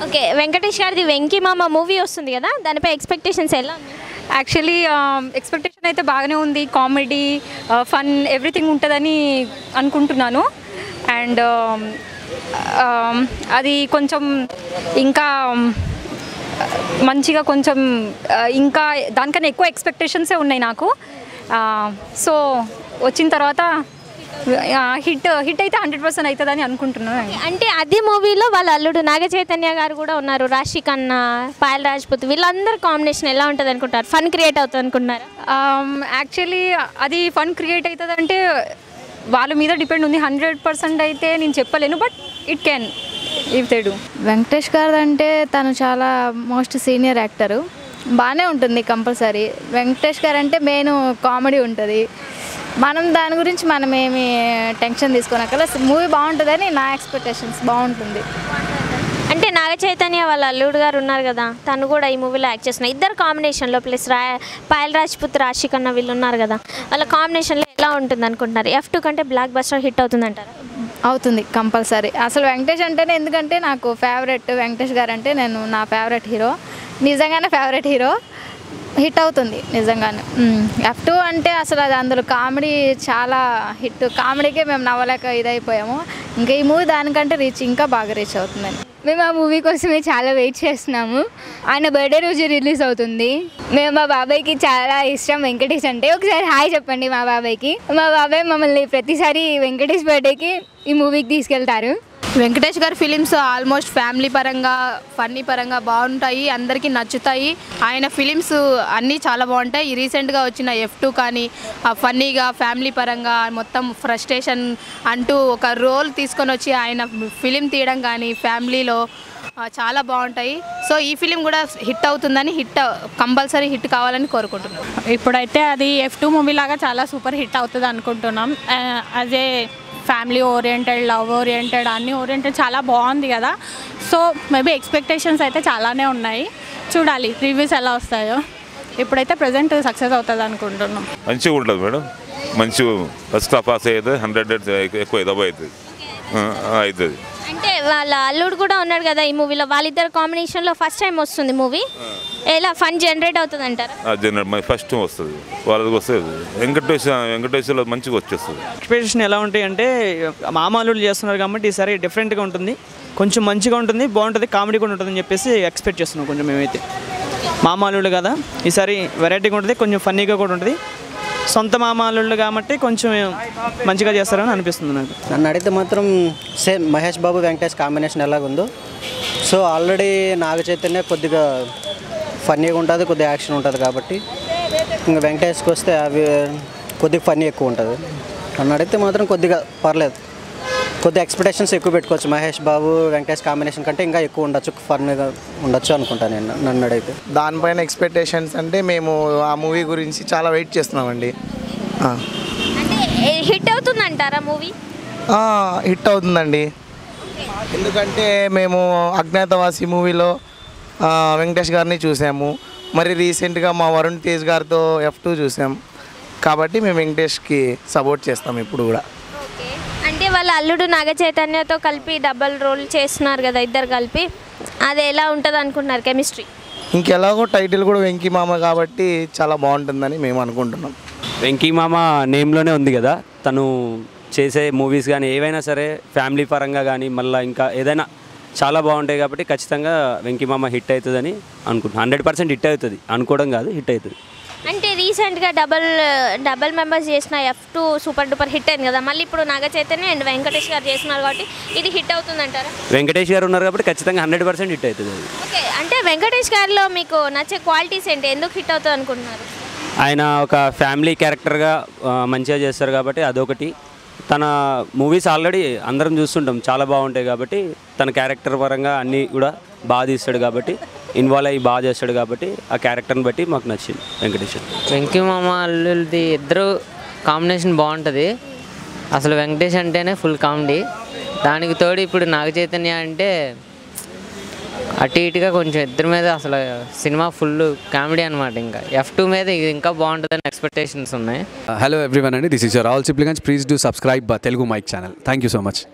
Okay Venkatesh గారిది వెంకీ మామ movie వస్తుంది కదా దానిపై ఎక్స్పెక్టేషన్స్ ఎలా ఉన్నాయి యాక్చువల్లీ ఎక్స్పెక్టేషన్ అయితే బాగానే ఉంది కామెడీ ఫన్ ఎవ్రీథింగ్ ఉంటుందని అనుకుంటున్నాను అండ్ అది కొంచెం ఇంకా మంచిగా కొంచెం ఆ, ఇంకా దానికన్నా ఎక్కువ ఎక్స్పెక్టేషన్సే ఉన్నాయి నాకు సో వచ్చిన తర్వాత హిట్ హిట్ అయితే హండ్రెడ్ పర్సెంట్ అవుతుందని అనుకుంటున్నాను అంటే అదే మూవీలో వాళ్ళ అల్లుడు నాగ చైతన్య గారు కూడా ఉన్నారు రాశి ఖన్నా పాయల్ రాజ్పుత్ వీళ్ళందరూ కాంబినేషన్ ఎలా ఉంటుంది అనుకుంటారు ఫన్ క్రియేట్ అవుతుంది అనుకుంటున్నారా యాక్చువల్లీ అది ఫన్ క్రియేట్ అవుతుంది అంటే వాళ్ళ మీద డిపెండ్ ఉంది హండ్రెడ్ పర్సెంట్ అయితే నేను చెప్పలేను but it can if they do Venkatesh గారు అంటే తను చాలా మోస్ట్ సీనియర్ యాక్టరు బాగానే ఉంటుంది కంపల్సరీ వెంకటేష్ గారు అంటే మెయిన్ కామెడీ ఉంటుంది మనం దాని గురించి మనం ఏమి టెన్షన్ తీసుకోనక్కల మూవీ బాగుంటుందని నా ఎక్స్పెక్టేషన్స్ బాగుంటుంది అంటే నాగ చైతన్య వాళ్ళ అల్లుడు గారు ఉన్నారు కదా తను కూడా ఈ మూవీలో యాక్ట్ చేస్తున్నారు ఇద్దరు కాంబినేషన్లో ప్లస్ రా పాయల్ రాజ్పుత్ రాశి ఖన్నా వీళ్ళు ఉన్నారు కదా వాళ్ళ కాంబినేషన్లో ఎలా ఉంటుంది అనుకుంటున్నారు ఎఫ్ టూ కంటే బ్లాక్ బస్టర్ హిట్ అవుతుంది అంటారా అవుతుంది కంపల్సరీ అసలు వెంకటేష్ అంటేనే ఎందుకంటే నాకు ఫేవరెట్ వెంకటేష్ గారు అంటే నేను నా ఫేవరెట్ హీరో నిజంగానే ఫేవరెట్ హీరో హిట్ అవుతుంది నిజంగానే ఎఫ్ టూ అంటే అసలు అది అందులో కామెడీ చాలా హిట్ కామెడీకే మేము నవ్వలేక ఇదైపోయాము ఇంకా ఈ మూవీ దానికంటే రీచ్ ఇంకా బాగా రీచ్ అవుతుందని మేము ఆ మూవీ కోసమే చాలా వెయిట్ చేస్తున్నాము ఆయన బర్త్డే రోజు రిలీజ్ అవుతుంది మేము మా బాబాయ్కి చాలా ఇష్టం వెంకటేష్ అంటే ఒకసారి హాయ్ చెప్పండి మా బాబాయ్కి మా బాబాయ్ మమ్మల్ని ప్రతిసారి వెంకటేష్ బర్త్డేకి ఈ మూవీకి తీసుకెళ్తారు వెంకటేష్ గారి ఫిలిమ్స్ ఆల్మోస్ట్ ఫ్యామిలీ పరంగా ఫన్నీ పరంగా బాగుంటాయి అందరికీ నచ్చుతాయి ఆయన ఫిలిమ్స్ అన్నీ చాలా బాగుంటాయి ఈ రీసెంట్గా వచ్చిన ఎఫ్ టూ కానీ ఆ ఫన్నీగా ఫ్యామిలీ పరంగా మొత్తం ఫ్రస్ట్రేషన్ అంటూ ఒక రోల్ తీసుకొని వచ్చి ఆయన ఫిలిం తీయడం కానీ ఫ్యామిలీలో ఆ, చాలా బాగుంటాయి సో ఈ ఫిలిం కూడా హిట్ అవుతుందని హిట్ కంపల్సరీ హిట్ కావాలని కోరుకుంటున్నాను ఇప్పుడైతే అది ఎఫ్ టూ మూవీ లాగా చాలా సూపర్ హిట్ అవుతుంది అనుకుంటున్నాం అదే ఫ్యామిలీ ఓరియంటెడ్ లవ్ ఓరియంటెడ్ అన్ని ఓరియంటెడ్ చాలా బాగుంది కదా సో మేబీ ఎక్స్పెక్టేషన్స్ అయితే చాలానే ఉన్నాయి చూడాలి రివ్యూస్ ఎలా వస్తాయో ఇప్పుడైతే ప్రజెంట్ సక్సెస్ అవుతుంది అనుకుంటున్నాం మంచిగా ఉంటుంది మేడం మంచి ఫస్ట్ హాఫ్ పాస్ అయితే హండ్రెడ్ ఎక్కువ డబ్బు అవుతుంది ఆ, అవుతుంది అంటే వాళ్ళ అల్లుడు కూడా ఉన్నాడు కదా ఈ మూవీలో వాళ్ళిద్దరు కాంబినేషన్లో ఫస్ట్ టైం వస్తుంది మూవీ ఎలా ఫన్ జనరేట్ అవుతుంది అంటారా ఆ జనరల్ మరి ఫస్ట్ వస్తుంది వాళ్ళకి వస్తుంది వెంకటేష్ వెంకటేశ్వర్లో మంచిగా వచ్చేస్తుంది ఎక్స్పెక్టేషన్ ఎలా ఉంటాయి అంటే మామూలు చేస్తున్నారు కాబట్టి ఈసారి డిఫరెంట్గా ఉంటుంది కొంచెం మంచిగా ఉంటుంది బాగుంటుంది కామెడీ కూడా ఉంటుందని చెప్పేసి ఎక్స్పెక్ట్ చేస్తున్నాం కొంచెం మేమైతే మామూలు కదా ఈసారి వెరైటీగా ఉంటుంది కొంచెం ఫన్నీగా కూడా ఉంటుంది సొంత మామూలు కాబట్టి కొంచెం మంచిగా చేస్తారని అనిపిస్తుంది నాకు నన్ను అడిగితే మాత్రం సేమ్ మహేష్ బాబు వెంకటేష్ కాంబినేషన్ ఎలాగుందో సో ఆల్రెడీ నాగ చైతన్య కొద్దిగా ఫన్నీగా ఉంటుంది కొద్దిగా యాక్షన్ ఉంటుంది కాబట్టి ఇంకా వెంకటేష్కి వస్తే అవి కొద్దిగా ఫన్నీ ఎక్కువ ఉంటుంది నన్ను అడిగితే మాత్రం కొద్దిగా పర్లేదు కొద్దిగా ఎక్స్పెక్టేషన్స్ ఎక్కువ పెట్టుకోవచ్చు మహేష్ బాబు వెంకటేష్ కాంబినేషన్ కంటే ఇంకా ఎక్కువ ఉండొచ్చు ఫన్గా ఉండొచ్చు అనుకుంటాను నేను నన్ను అడిగితే దానిపైన ఎక్స్పెక్టేషన్స్ అంటే మేము ఆ మూవీ గురించి చాలా వెయిట్ చేస్తున్నామండి ఆ. అంటే హిట్ అవుతుంది అంటారా మూవీ ఆ, హిట్ అవుతుందండి ఎందుకంటే మేము అజ్ఞాతవాసి మూవీలో ఆ, వెంకటేష్ గారిని చూసాము మరి రీసెంట్గా మా వరుణ్ తేజ్ గారితో ఎఫ్ టూ చూసాం కాబట్టి మేము వెంకటేష్కి సపోర్ట్ చేస్తాం ఇప్పుడు కూడా అంటే వాళ్ళ అల్లుడు నాగ చైతన్యతో కలిపి డబల్ రోల్ చేస్తున్నారు కదా ఇద్దరు కలిపి అది ఎలా ఉంటుంది అనుకుంటున్నారు కెమిస్ట్రీ ఇంకెలాగో టైటిల్ కూడా వెంకీ మామ కాబట్టి చాలా బాగుంటుందని మేము అనుకుంటున్నాం వెంకీ మామ నేమ్లోనే ఉంది కదా తను చేసే మూవీస్ కానీ ఏవైనా సరే ఫ్యామిలీ పరంగా కానీ మళ్ళీ ఇంకా ఏదైనా చాలా బాగుంటాయి కాబట్టి ఖచ్చితంగా వెంకీ మామ హిట్ అవుతుందని అనుకుంటున్నాను హండ్రెడ్ పర్సెంట్ హిట్ అవుతుంది అనుకోవడం కాదు హిట్ అవుతుంది అంటే రీసెంట్గా డబల్ డబల్ మెంబర్స్ చేసిన F two super duper hit అయింది కదా మళ్ళీ ఇప్పుడు నాగ చైతన్య అండ్ వెంకటేష్ గారు చేస్తున్నారు కాబట్టి ఇది హిట్ అవుతుంది అంటారా వెంకటేష్ గారు ఉన్నారు కాబట్టి ఖచ్చితంగా హండ్రెడ్ పర్సెంట్ హిట్ అవుతుంది అది ఓకే అంటే వెంకటేష్ గారిలో మీకు నచ్చే క్వాలిటీస్ ఏంటి ఎందుకు హిట్ అవుతుంది అనుకుంటున్నారు ఆయన ఒక ఫ్యామిలీ క్యారెక్టర్గా ఆ, మంచిగా చేస్తారు కాబట్టి అదొకటి తన మూవీస్ ఆల్రెడీ అందరం చూస్తుంటాం చాలా బాగుంటాయి కాబట్టి తన క్యారెక్టర్ పరంగా అన్నీ కూడా బాగా తీస్తాడు కాబట్టి ఇన్వాల్వ్ అయ్యి బాగా చేస్తాడు కాబట్టి ఆ క్యారెక్టర్ని బట్టి మాకు నచ్చింది వెంకటేష్ వెంకీ మామ అల్లుడిది ఇద్దరు కాంబినేషన్ బాగుంటుంది అసలు వెంకటేష్ అంటేనే ఫుల్ కామెడీ దానికి తోడు ఇప్పుడు నాగ చైతన్య అంటే అటు ఇటుగా కొంచెం ఇద్దరి మీద అసలు సినిమా ఫుల్ కామెడీ అనమాట ఇంకా ఎఫ్ టూ మీద ఇది ఇంకా బాగుంటుందని ఎక్స్పెక్టేషన్స్ ఉన్నాయి హలో ఎవ్రీవన్ అండి దిస్ ఇస్ యువర్ ఆల్ సిప్లిగన్స్ please do subscribe Telugu mike channel thank you so much